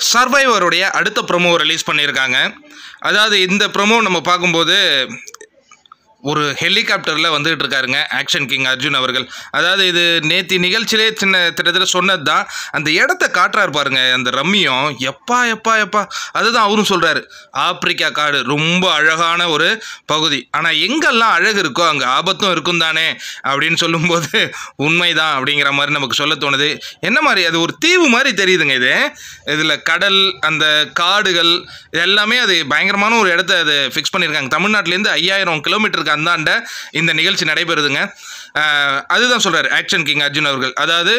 சர்வைவருடைய அடுத்த promo release பண்ணியிருக்காங்க அதாவது இந்த ப்ரோமோ நம்ம பார்க்கும்போது ஒரு ஹெலிகாப்டரில் வந்துகிட்டு இருக்காருங்க ஆக்ஷன் கிங் அர்ஜுன் அவர்கள் அதாவது இது நேத்தி நிகழ்ச்சியிலே சின்ன கிட்டத்தட்ட சொன்னது தான் அந்த இடத்த காட்டுறாரு பாருங்க அந்த ரம்மியம் எப்பா எப்பா எப்பா அதுதான் அவரும் சொல்கிறாரு ஆப்பிரிக்கா காடு ரொம்ப அழகான ஒரு பகுதி ஆனால் எங்கெல்லாம் அழகு இருக்கோ அங்கே ஆபத்தும் இருக்கும் தானே அப்படின்னு சொல்லும்போது உண்மைதான் அப்படிங்கிற மாதிரி நமக்கு சொல்ல தோணுது என்ன மாதிரி அது ஒரு தீவு மாதிரி தெரியுதுங்க இது இதில் கடல் அந்த காடுகள் இது எல்லாமே அது பயங்கரமான ஒரு இடத்த அது ஃபிக்ஸ் பண்ணியிருக்காங்க தமிழ்நாட்டிலேருந்து ஐயாயிரம் கிலோமீட்டருக்கு அந்தாண்ட இந்த நிகழ்ச்சி நடைபெறுதுங்க ஆஹ் அதுதான் சொல்கிறார் ஆக்ஷன் கிங் அர்ஜுன் அவர்கள் அதாவது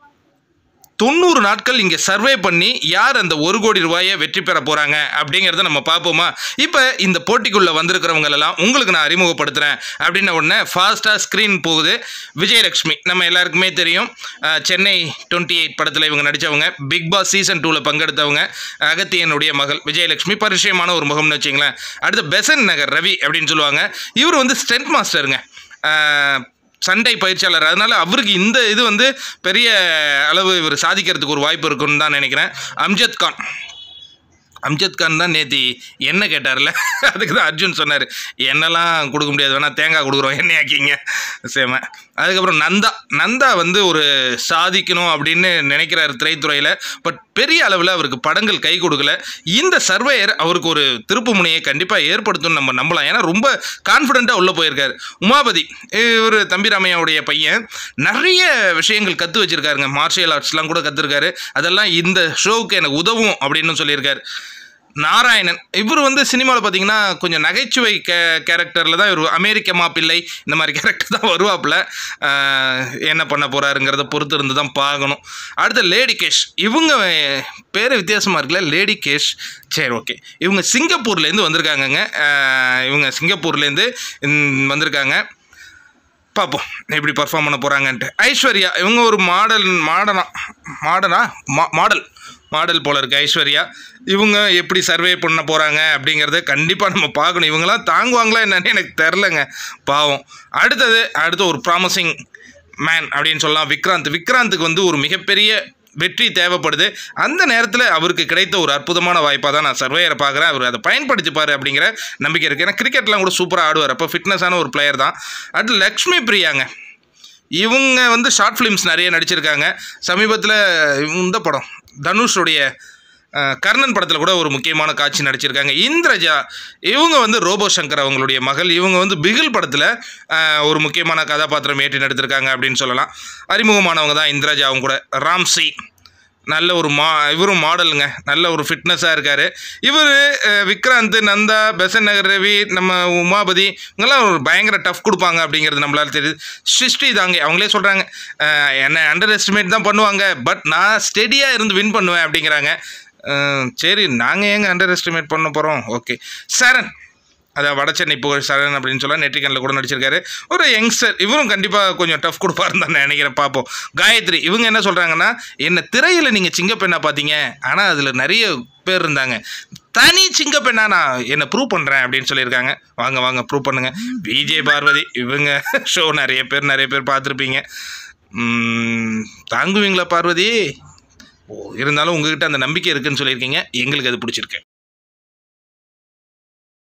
தொண்ணூறு நாட்கள் இங்கே சர்வே பண்ணி யார் அந்த ஒரு கோடி ரூபாயை வெற்றி பெற போகிறாங்க அப்படிங்கிறத நம்ம பார்ப்போமா இப்போ இந்த போட்டிக்குள்ளே வந்திருக்கிறவங்க எல்லாம் உங்களுக்கு நான் அறிமுகப்படுத்துகிறேன் அப்படின்ன உடனே ஃபாஸ்ட்டாக ஸ்க்ரீன் போகுது விஜயலட்சுமி நம்ம எல்லாருக்குமே தெரியும் அஹ், சென்னை டுவெண்ட்டி எயிட் படத்தில் இவங்க நடித்தவங்க பிக் பாஸ் சீசன் டூவில் பங்கெடுத்தவங்க அகத்தியனுடைய மகள் விஜயலட்சுமி பரிச்சயமான ஒரு முகம்னு வச்சிங்களேன் அடுத்து பெசன் நகர் ரவி அப்படின்னு சொல்லுவாங்க இவர் வந்து ஸ்ட்ரென்த் மாஸ்டருங்க அஹ், சண்டை பயிற்சியாளர் அதனால அவருக்கு இந்த இது வந்து பெரிய அளவு இவர் சாதிக்கிறதுக்கு ஒரு வாய்ப்பு இருக்குன்னு தான் நினைக்கிறேன் அம்ஜத் கான் அம்ஜத் கான் தான் நேத்தி என்ன கேட்டார்ல அதுக்கு தான் அர்ஜுன் சொன்னார் எண்ணெல்லாம் கொடுக்க முடியாது வேணா தேங்காய் கொடுக்குறோம் எண்ணெய் ஆக்கிங்க சேம அதுக்கப்புறம் நந்தா நந்தா வந்து ஒரு சாதிக்கணும் அப்படின்னு நினைக்கிறாரு திரைத்துறையில் பட் பெரிய அளவில் அவருக்கு படங்கள் கை கொடுக்கல இந்த சர்வேயர் அவருக்கு ஒரு திருப்பு முனையை கண்டிப்பாக ஏற்படுத்தும்னு நம்ம நம்பலாம் ஏன்னா ரொம்ப கான்ஃபிடென்ட்டாக உள்ளே போயிருக்காரு உமாபதி இவர் தம்பிராமையாவுடைய பையன் நிறைய விஷயங்கள் கற்று வச்சிருக்காருங்க மார்ஷியல் ஆர்ட்ஸ்லாம் கூட கற்றுருக்காரு அதெல்லாம் இந்த ஷோவுக்கு எனக்கு உதவும் அப்படின்னு சொல்லியிருக்காரு நாராயணன் இவர் வந்து சினிமாவில் பார்த்தீங்கன்னா கொஞ்சம் நகைச்சுவை கே கேரக்டரில் தான் இவர் அமெரிக்க மாப்பிள்ளை இந்த மாதிரி கேரக்டர் தான் வருவாப்புல ஆஹ் என்ன பண்ண போகிறாருங்கிறத பொறுத்து இருந்து தான் பார்க்கணும் அடுத்து லேடி கேஷ் இவங்க பேர் வித்தியாசமாக இருக்குல்ல லேடி கேஷ் சரி ஓகே இவங்க சிங்கப்பூர்லேருந்து வந்திருக்காங்கங்க ஆஹ் இவங்க சிங்கப்பூர்லேருந்து ம், வந்திருக்காங்க பார்ப்போம் எப்படி பர்ஃபார்ம் பண்ண போகிறாங்கன்ட்டு ஐஸ்வர்யா இவங்க ஒரு மாடல் மாடனா மாடனா மா மாடல் மாடல் போல இருக்கு ஐஸ்வர்யா இவங்க எப்படி சர்வே பண்ண போகிறாங்க அப்படிங்கிறத கண்டிப்பாக நம்ம பார்க்கணும் இவங்களாம் தாங்குவாங்களா என்னன்னு எனக்கு தெரிலங்க பாவம் அடுத்தது அடுத்து ஒரு ப்ராமிசிங் மேன் அப்படின்னு சொல்லலாம் விக்ராந்த் விக்ராந்துக்கு வந்து ஒரு மிகப்பெரிய வெற்றி தேவைப்படுது அந்த நேரத்தில் அவருக்கு கிடைத்த ஒரு அற்புதமான வாய்ப்பாக தான் நான் சர்வேயரை பார்க்குறேன் அவர் அதை பயன்படுத்திப்பார் அப்படிங்கிற நம்பிக்கை இருக்குது ஏன்னா கிரிக்கெட்லாம் கூட சூப்பராக ஆடுவார் அப்போ ஃபிட்னஸான ஒரு பிளேயர் தான் அடுத்து லக்ஷ்மி பிரியாங்க இவங்க வந்து ஷார்ட் ஃபிலிம்ஸ் நிறைய நடிச்சிருக்காங்க சமீபத்தில் இந்த படம் தனுஷுடைய அஹ், கர்ணன் படத்தில் கூட ஒரு முக்கியமான காட்சி நடிச்சிருக்காங்க இந்திரஜா இவங்க வந்து ரோபோ சங்கர் அவங்களுடைய மகள் இவங்க வந்து பிகில் படத்தில் அஹ், ஒரு முக்கியமான கதாபாத்திரம் ஏற்றி நடித்திருக்காங்க அப்படின்னு சொல்லலாம் அறிமுகமானவங்க தான் இந்திரஜாவும் கூட ராம்சி நல்ல ஒரு மா இவரும் மாடலுங்க நல்ல ஒரு ஃபிட்னஸாக இருக்கார் இவர் விக்ராந்த் நந்தா பெசன் நகர் ரவி நம்ம உமாபதி இவங்கெல்லாம் ஒரு பயங்கர டஃப் கொடுப்பாங்க அப்படிங்கிறது நம்மளால தெரியுது சிருஷ்டி தாங்க அவங்களே சொல்கிறாங்க என்னை அண்டர் எஸ்டிமேட் தான் பண்ணுவாங்க பட் நான் ஸ்டெடியாக இருந்து வின் பண்ணுவேன் அப்படிங்கிறாங்க அஹ், சரி நாங்கள் ஏங்க அண்டர் எஸ்டிமேட் பண்ண போகிறோம் ஓகே சரண் அதான் வடசென்னை புகழ் சரண் அப்படின்னு சொல்ல நெற்றிக்கனில் கூட நடிச்சிருக்காரு ஒரு யங்ஸ்டர் இவரும் கண்டிப்பாக கொஞ்சம் டஃப் கொடுப்பாருன்னு தான் நினைக்கிறேன் பார்ப்போம் காயத்ரி இவங்க என்ன சொல்கிறாங்கன்னா என்ன திரையில் நீங்கள் சிங்கப்பெண்ணா பார்த்தீங்க ஆனால் அதில் நிறைய பேர் இருந்தாங்க தனி சிங்கப்பெண்ணா நான் என்னை ப்ரூவ் பண்ணுறேன் அப்படின்னு சொல்லியிருக்காங்க வாங்க வாங்க ப்ரூவ் பண்ணுங்கள் விஜய் பார்வதி இவங்க ஷோ நிறைய பேர் நிறைய பேர் பார்த்துருப்பீங்க ம், தாங்குவீங்களா பார்வதி ஓ இருந்தாலும் உங்ககிட்ட அந்த நம்பிக்கை இருக்குன்னு சொல்லியிருக்கீங்க எங்களுக்கு அது பிடிச்சிருக்கு